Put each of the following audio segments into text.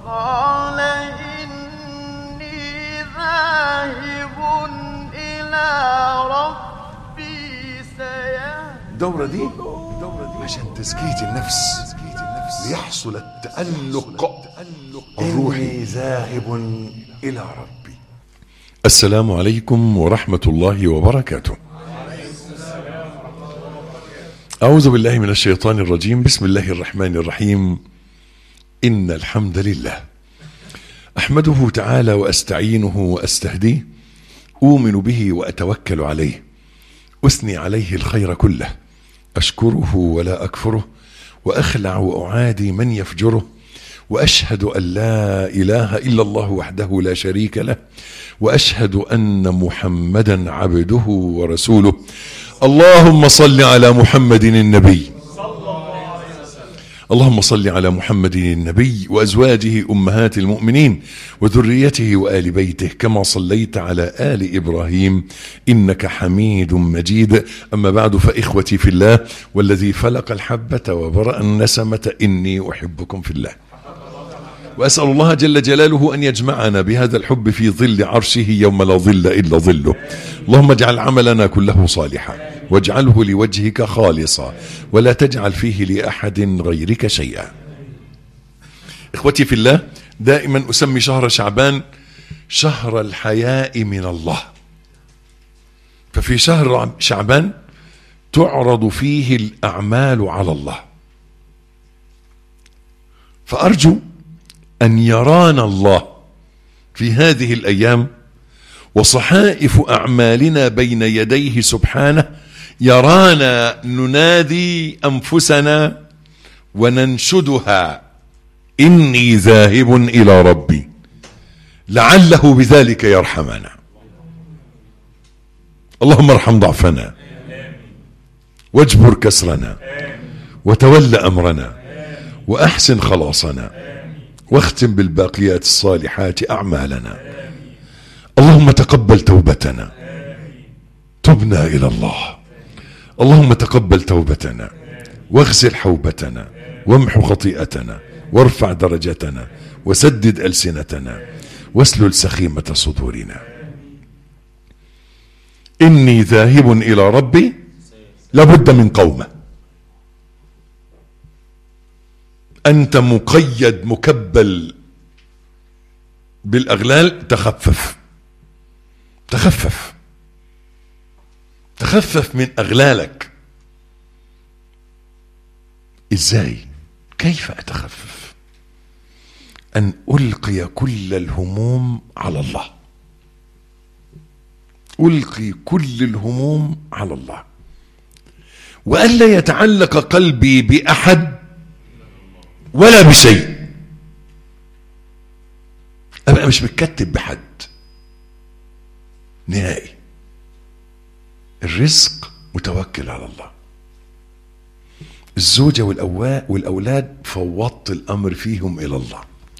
قال إني ذاهب إلى ربي سيهدين الدورة دي عشان تزكية النفس ليحصل التألق الروحي إني ذاهب إلى ربي السلام عليكم ورحمة الله وبركاته أعوذ بالله من الشيطان الرجيم بسم الله الرحمن الرحيم إن الحمد لله أحمده تعالى وأستعينه وأستهديه أؤمن به وأتوكل عليه أثني عليه الخير كله أشكره ولا أكفره وأخلع وأعادي من يفجره واشهد ان لا اله الا الله وحده لا شريك له واشهد ان محمدا عبده ورسوله اللهم صل على محمد النبي اللهم صل على محمد النبي وازواجه امهات المؤمنين وذريته وال بيته كما صليت على ال ابراهيم انك حميد مجيد اما بعد فاخوتي في الله والذي فلق الحبه وبرا النسمه اني احبكم في الله واسال الله جل جلاله ان يجمعنا بهذا الحب في ظل عرشه يوم لا ظل الا ظله. اللهم اجعل عملنا كله صالحا واجعله لوجهك خالصا ولا تجعل فيه لاحد غيرك شيئا. اخوتي في الله دائما اسمي شهر شعبان شهر الحياء من الله. ففي شهر شعبان تعرض فيه الاعمال على الله. فارجو ان يرانا الله في هذه الايام وصحائف اعمالنا بين يديه سبحانه يرانا ننادي انفسنا وننشدها اني ذاهب الى ربي لعله بذلك يرحمنا اللهم ارحم ضعفنا واجبر كسرنا وتول امرنا واحسن خلاصنا واختم بالباقيات الصالحات اعمالنا اللهم تقبل توبتنا تبنا الى الله اللهم تقبل توبتنا واغسل حوبتنا وامحو خطيئتنا وارفع درجتنا وسدد السنتنا واسلل سخيمه صدورنا اني ذاهب الى ربي لابد من قومه أنت مقيد مكبل بالأغلال تخفف تخفف تخفف من أغلالك إزاي كيف أتخفف أن ألقي كل الهموم على الله ألقي كل الهموم على الله وألا يتعلق قلبي بأحد ولا بشيء ابقى مش متكتب بحد نهائي الرزق متوكل على الله الزوجة والأواء والأولاد فوضت الأمر فيهم إلى الله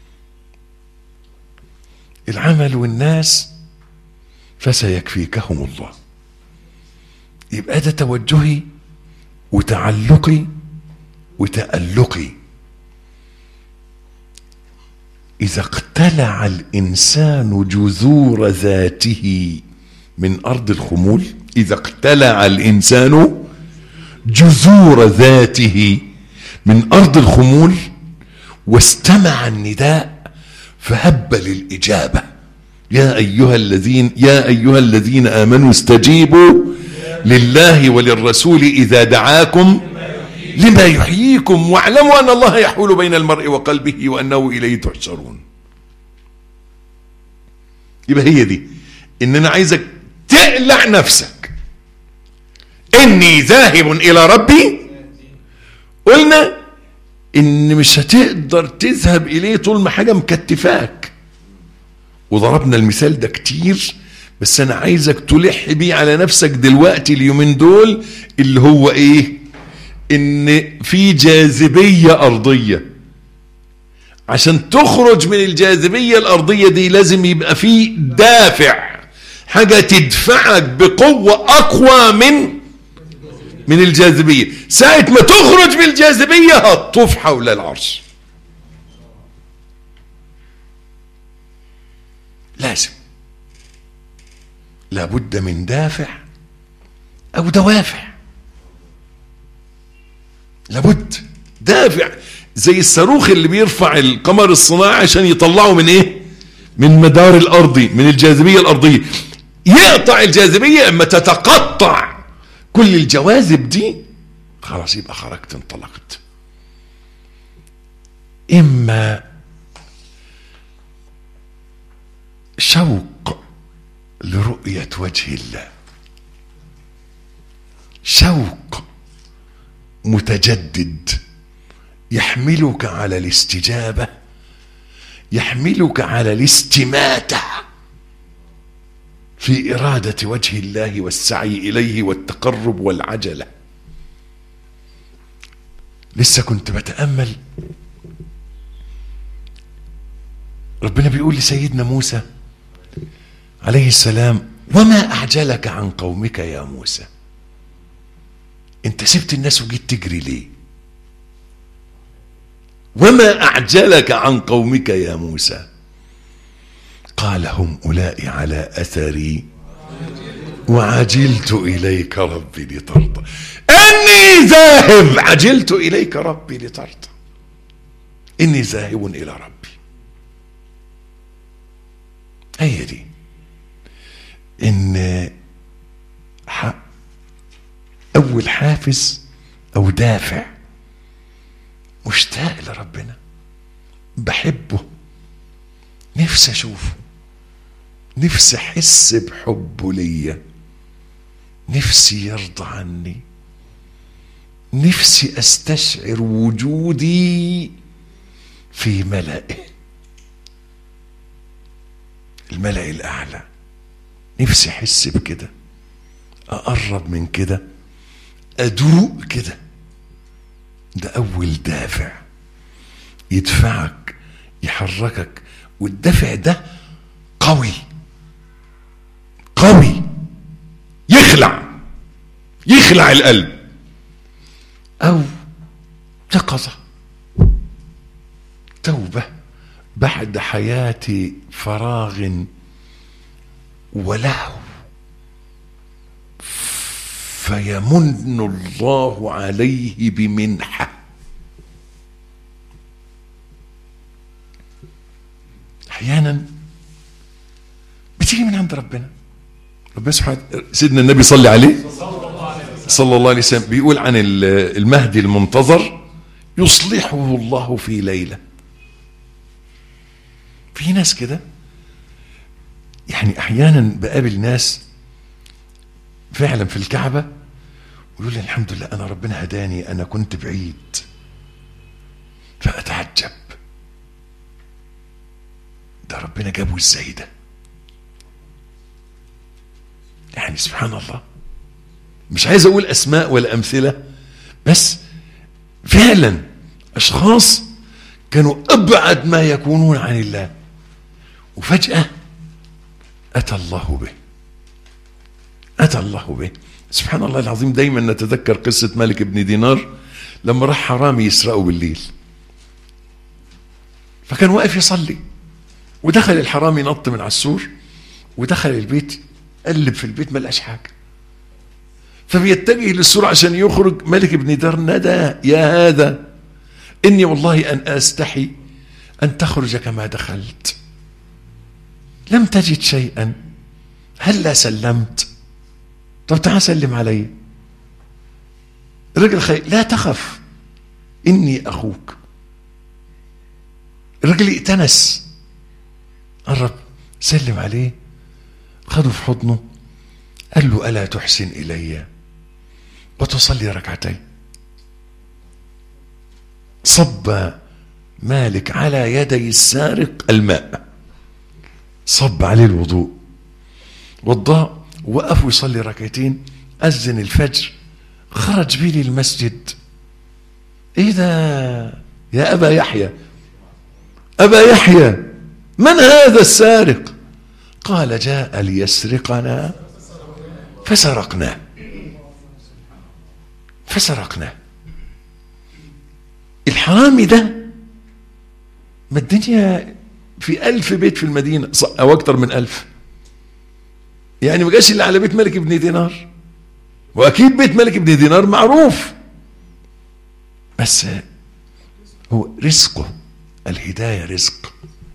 العمل والناس فسيكفيكهم الله يبقى ده توجهي وتعلقي وتألقي إذا اقتلع الإنسان جذور ذاته من أرض الخمول إذا اقتلع الإنسان جذور ذاته من أرض الخمول واستمع النداء فهب للإجابة يا أيها الذين يا أيها الذين آمنوا استجيبوا لله وللرسول إذا دعاكم لما يحييكم واعلموا ان الله يحول بين المرء وقلبه وانه اليه تحشرون يبقى هي دي ان انا عايزك تقلع نفسك اني ذاهب الى ربي قلنا ان مش هتقدر تذهب اليه طول ما حاجه مكتفاك وضربنا المثال ده كتير بس انا عايزك تلح بيه على نفسك دلوقتي اليومين دول اللي هو ايه ان في جاذبيه ارضيه عشان تخرج من الجاذبيه الارضيه دي لازم يبقى في دافع حاجه تدفعك بقوه اقوى من من الجاذبيه ساعه ما تخرج من الجاذبيه هتطوف حول العرش لابد من دافع او دوافع لابد دافع زي الصاروخ اللي بيرفع القمر الصناعي عشان يطلعه من ايه من مدار الارضي من الجاذبيه الارضيه يقطع الجاذبيه اما تتقطع كل الجواذب دي خلاص يبقى خرجت انطلقت اما شوق لرؤيه وجه الله شوق متجدد يحملك على الاستجابه يحملك على الاستماته في اراده وجه الله والسعي اليه والتقرب والعجله لسه كنت بتامل ربنا بيقول لسيدنا موسى عليه السلام وما اعجلك عن قومك يا موسى انت سبت الناس وجيت تجري ليه وما اعجلك عن قومك يا موسى قال هم اولئك على اثري وعجلت اليك ربي لترضى اني ذاهب عجلت اليك ربي لترضى اني ذاهب الى ربي هي دي ان ح- اول حافز او دافع مشتاق لربنا بحبه نفسي اشوفه نفسي احس بحبه ليا نفسي يرضى عني نفسي استشعر وجودي في ملئه الملأ الاعلى نفسي احس بكده اقرب من كده ادوق كده ده اول دافع يدفعك يحركك والدافع ده قوي قوي يخلع يخلع القلب او يقظه توبه بعد حياه فراغ ولهو فيمن الله عليه بمنحه احيانا بتيجي من عند ربنا ربنا سبحانه سيدنا النبي صلى عليه صلى الله عليه وسلم بيقول عن ال- المهدي المنتظر يصلحه الله في ليله في ناس كده يعني احيانا بقابل ناس فعلا في الكعبه ويقول لي الحمد لله انا ربنا هداني انا كنت بعيد فاتعجب ده ربنا جابه ازاي ده يعني سبحان الله مش عايز اقول اسماء ولا امثله بس فعلا اشخاص كانوا ابعد ما يكونون عن الله وفجاه اتى الله به اتى الله به سبحان الله العظيم دايما نتذكر قصه مالك بن دينار لما راح حرامي يسرقه بالليل فكان واقف يصلي ودخل الحرامي نط من على السور ودخل البيت قلب في البيت ما لقاش حاجه فبيتجه للسور عشان يخرج ملك بن دينار نادى يا هذا اني والله ان استحي ان تخرج كما دخلت لم تجد شيئا هلا سلمت طب تعال سلم علي الرجل خي... لا تخف اني اخوك الرجل ائتنس قرب سلم عليه خده في حضنه قال له الا تحسن الي وتصلي ركعتين صب مالك على يدي السارق الماء صب عليه الوضوء وضاء وقف يصلي ركعتين أذن الفجر خرج بي للمسجد ايه ده يا ابا يحيى ابا يحيى من هذا السارق قال جاء ليسرقنا فسرقناه فسرقناه الحرامي ده ما الدنيا في ألف بيت في المدينة ص- أو أكتر من ألف يعني ما جاش الا على بيت ملك ابن دينار واكيد بيت ملك ابن دينار معروف بس هو رزقه الهدايه رزق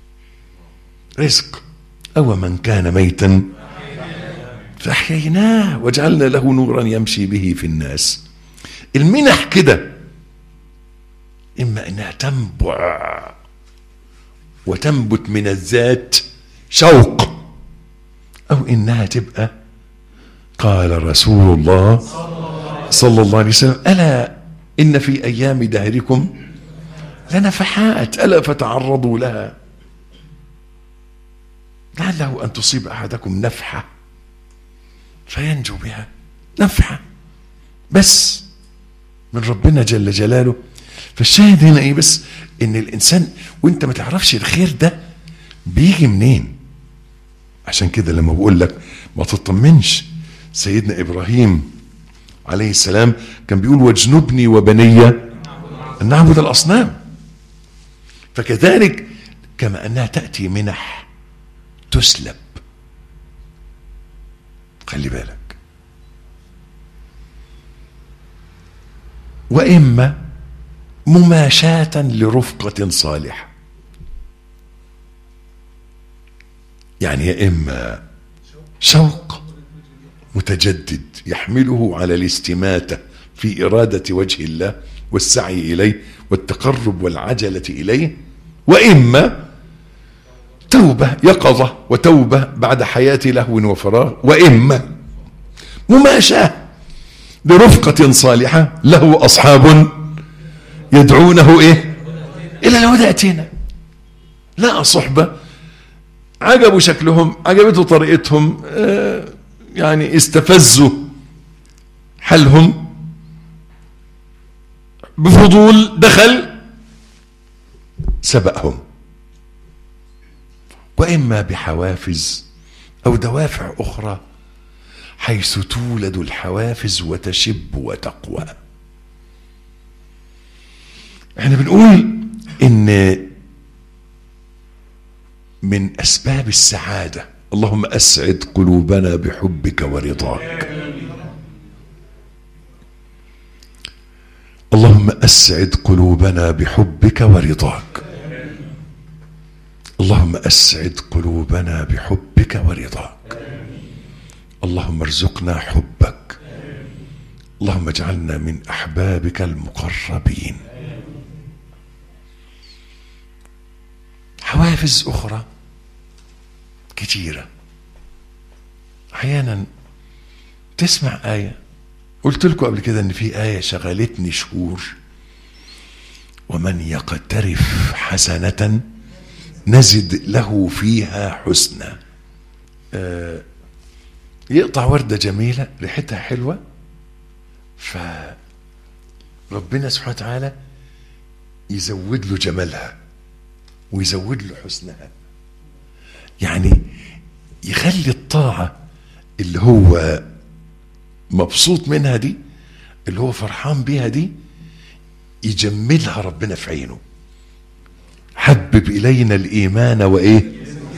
رزق او من كان ميتا فاحييناه وجعلنا له نورا يمشي به في الناس المنح كده اما انها تنبع وتنبت من الذات شوق او انها تبقى قال رسول الله صلى الله عليه وسلم الا ان في ايام دهركم لنفحات الا فتعرضوا لها لعله ان تصيب احدكم نفحه فينجو بها نفحه بس من ربنا جل جلاله فالشاهد هنا ايه بس ان الانسان وانت ما تعرفش الخير ده بيجي منين عشان كده لما بقول لك ما تطمنش سيدنا ابراهيم عليه السلام كان بيقول واجنبني وبني ان نعبد الاصنام فكذلك كما انها تاتي منح تسلب خلي بالك واما مماشاه لرفقه صالحه يعني يا اما شوق متجدد يحمله على الاستماته في اراده وجه الله والسعي اليه والتقرب والعجله اليه واما توبه يقظه وتوبه بعد حياه لهو وفراغ واما مماشاه لرفقه صالحه له اصحاب يدعونه ايه الى الهدى اتينا لا صحبه عجبوا شكلهم عجبته طريقتهم آه يعني استفزوا حالهم بفضول دخل سبقهم واما بحوافز او دوافع اخرى حيث تولد الحوافز وتشب وتقوى احنا بنقول ان من اسباب السعاده اللهم اسعد قلوبنا بحبك ورضاك اللهم اسعد قلوبنا بحبك ورضاك اللهم اسعد قلوبنا بحبك ورضاك اللهم ارزقنا حبك اللهم اجعلنا من احبابك المقربين حوافز اخرى كتيره احيانا تسمع ايه قلت لكم قبل كده ان في ايه شغلتني شهور ومن يقترف حسنه نزد له فيها حسنا آه يقطع ورده جميله ريحتها حلوه فربنا سبحانه وتعالى يزود له جمالها ويزود له حسنها يعني يخلي الطاعة اللي هو مبسوط منها دي اللي هو فرحان بيها دي يجملها ربنا في عينه حبب إلينا الإيمان وإيه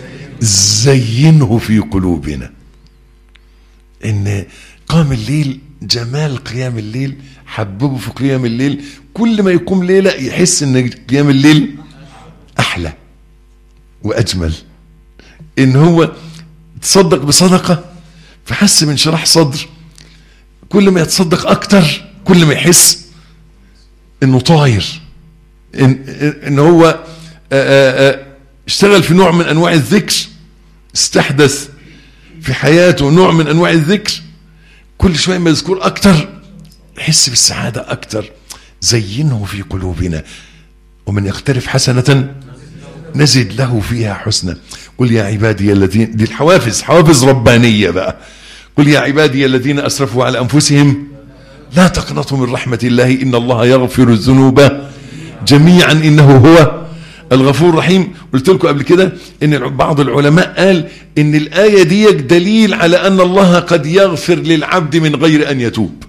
زينه في قلوبنا إن قام الليل جمال قيام الليل حببه في قيام الليل كل ما يقوم ليلة يحس إن قيام الليل أحلى وأجمل إن هو تصدق بصدقة فحس من شرح صدر كل ما يتصدق أكتر كل ما يحس إنه طاير إن, إن هو آآ آآ اشتغل في نوع من أنواع الذكر استحدث في حياته نوع من أنواع الذكر كل شوية ما يذكر أكتر يحس بالسعادة أكتر زينه في قلوبنا ومن يقترف حسنة نزد له فيها حسنا قل يا عبادي الذين دي الحوافز حوافز ربانية بقى قل يا عبادي الذين أسرفوا على أنفسهم لا تقنطوا من رحمة الله إن الله يغفر الذنوب جميعا إنه هو الغفور الرحيم قلت لكم قبل كده ان بعض العلماء قال ان الآية دي دليل على أن الله قد يغفر للعبد من غير أن يتوب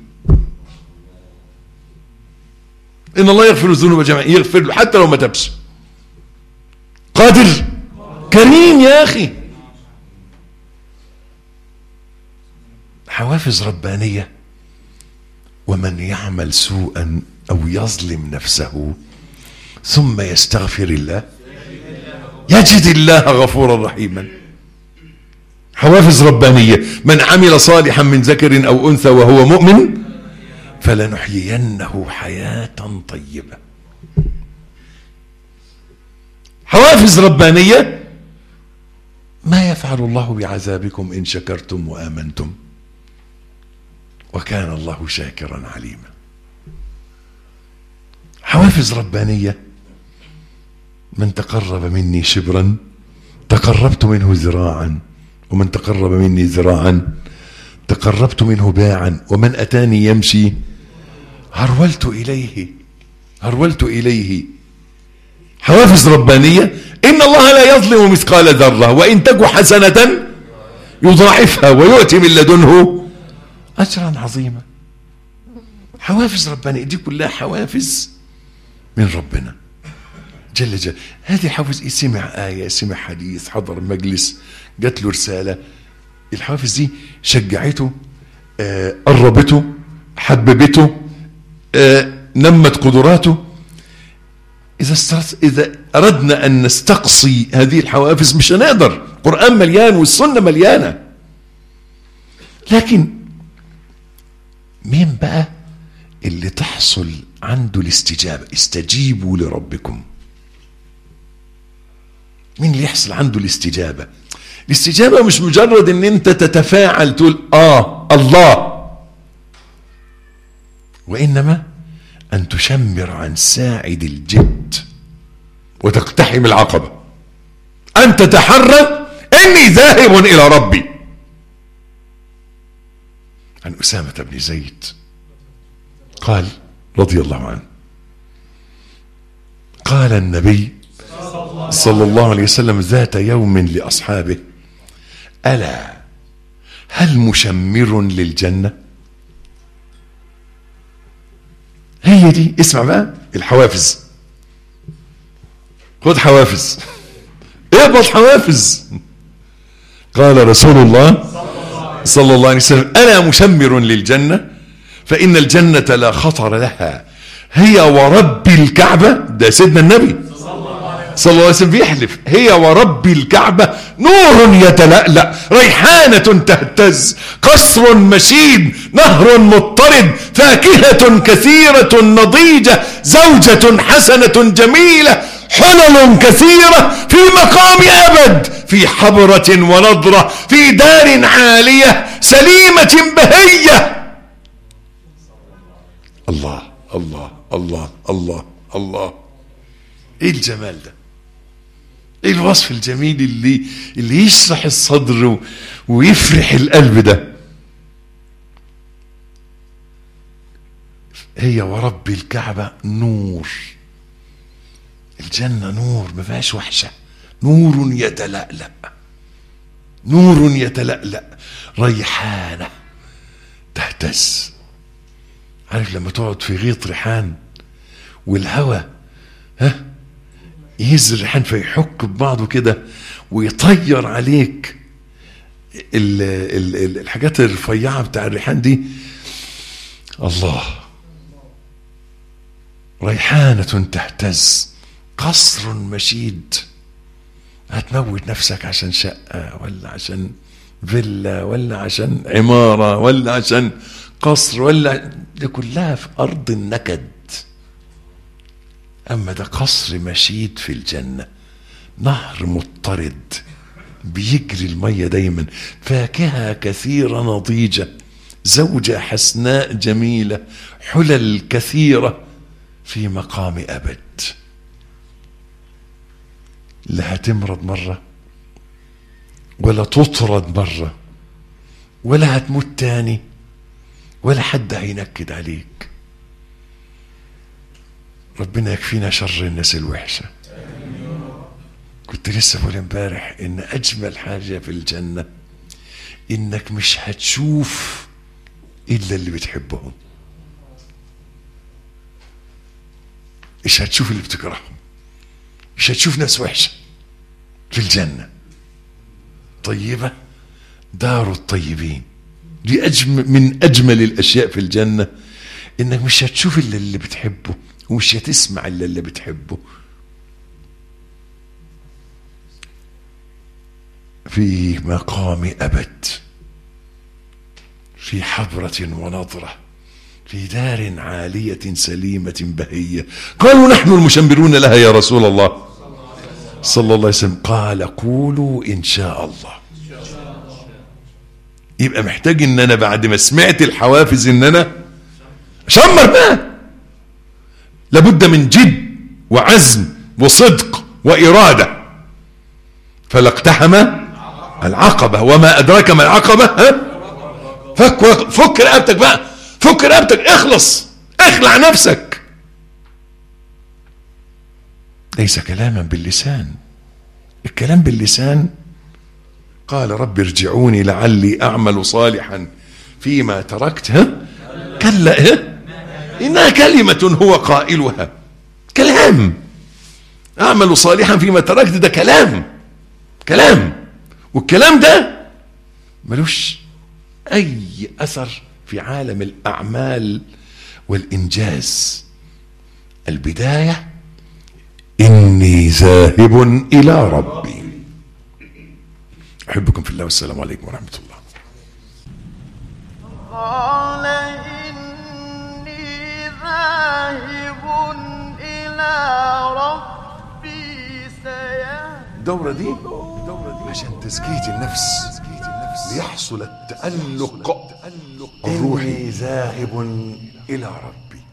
إن الله يغفر الذنوب جميعا يغفر له حتى لو ما تبش قادر كريم يا أخي حوافز ربانية ومن يعمل سوءا أو يظلم نفسه ثم يستغفر الله يجد الله غفورا رحيما حوافز ربانية من عمل صالحا من ذكر أو أنثى وهو مؤمن فلنحيينه حياة طيبة حوافز ربانية ما يفعل الله بعذابكم إن شكرتم وآمنتم وكان الله شاكرا عليما حوافز ربانية من تقرب مني شبرا تقربت منه ذراعا ومن تقرب مني ذراعا تقربت منه باعا ومن أتاني يمشي هرولت إليه هرولت إليه حوافز ربانية إن الله لا يظلم مثقال ذرة وإن تك حسنة يضاعفها ويؤتي من لدنه أجرا عظيما حوافز ربانية دي كلها حوافز من ربنا جل جل هذه حافظ إيه سمع آية سمع حديث حضر مجلس جات له رسالة الحوافز دي شجعته آه قربته حببته آه نمت قدراته إذا استرس إذا أردنا أن نستقصي هذه الحوافز مش هنقدر القرآن مليان والسنة مليانة لكن مين بقى اللي تحصل عنده الاستجابة استجيبوا لربكم مين اللي يحصل عنده الاستجابة الاستجابة مش مجرد ان انت تتفاعل تقول اه الله وانما ان تشمر عن ساعد الجد وتقتحم العقبة ان تتحرى اني ذاهب الى ربي عن اسامة بن زيد قال رضي الله عنه قال النبي صلى الله عليه وسلم ذات يوم لأصحابه ألا هل مشمر للجنة هي دي اسمع بقى الحوافز خد حوافز اقبض حوافز قال رسول الله صلى الله عليه وسلم ألا مشمر للجنة فإن الجنة لا خطر لها هي ورب الكعبة ده سيدنا النبي صلى الله عليه وسلم بيحلف هي ورب الكعبة نور يتلألأ ريحانة تهتز قصر مشيد نهر مضطرد فاكهة كثيرة نضيجة زوجة حسنة جميلة حلل كثيرة في مقام أبد في حبرة ونضرة في دار عالية سليمة بهية الله الله الله الله الله ايه الجمال ده ايه الوصف الجميل اللي اللي يشرح الصدر ويفرح القلب ده هي ورب الكعبة نور الجنة نور ما فيهاش وحشة نور يتلألأ نور يتلألأ ريحانة تهتز عارف لما تقعد في غيط ريحان والهواء ها يهز الريحان فيحك ببعضه كده ويطير عليك ال ال ال الحاجات الرفيعه بتاع الريحان دي الله ريحانة تهتز قصر مشيد هتموت نفسك عشان شقة ولا عشان فيلا ولا عشان عمارة ولا عشان قصر ولا دي كلها في أرض النكد أما ده قصر مشيد في الجنة نهر مضطرد بيجري المية دايما فاكهة كثيرة نضيجة زوجة حسناء جميلة حلل كثيرة في مقام أبد لا هتمرض مرة ولا تطرد مرة ولا هتموت تاني ولا حد هينكد عليك ربنا يكفينا شر الناس الوحشة كنت لسه بقول امبارح ان اجمل حاجة في الجنة انك مش هتشوف الا اللي بتحبهم مش هتشوف اللي بتكرههم مش هتشوف ناس وحشة في الجنة طيبة دار الطيبين دي أجمل من أجمل الأشياء في الجنة إنك مش هتشوف إلا اللي بتحبه ومش هتسمع إلا اللي بتحبه في مقام أبد في حضرة ونظرة في دار عالية سليمة بهية قالوا نحن المشمرون لها يا رسول الله صلى الله عليه وسلم قال قولوا إن شاء الله يبقى محتاج ان انا بعد ما سمعت الحوافز ان انا شمر بقى لابد من جد وعزم وصدق وإرادة فلا اقتحم العقبة وما أدراك ما العقبة ها فك فك رقبتك بقى فك رقبتك اخلص اخلع نفسك ليس كلاما باللسان الكلام باللسان قال رب ارجعوني لعلي أعمل صالحا فيما تركت ها كلا ها إنها كلمة هو قائلها كلام أعمل صالحا فيما تركت ده كلام كلام والكلام ده ملوش أي أثر في عالم الأعمال والإنجاز البداية إني ذاهب إلى ربي أحبكم في الله والسلام عليكم ورحمة الله قال إني ذاهب إلى ربي سيهدين الدورة دي عشان تزكية النفس ليحصل التألق الروحي إني ذاهب إلى ربي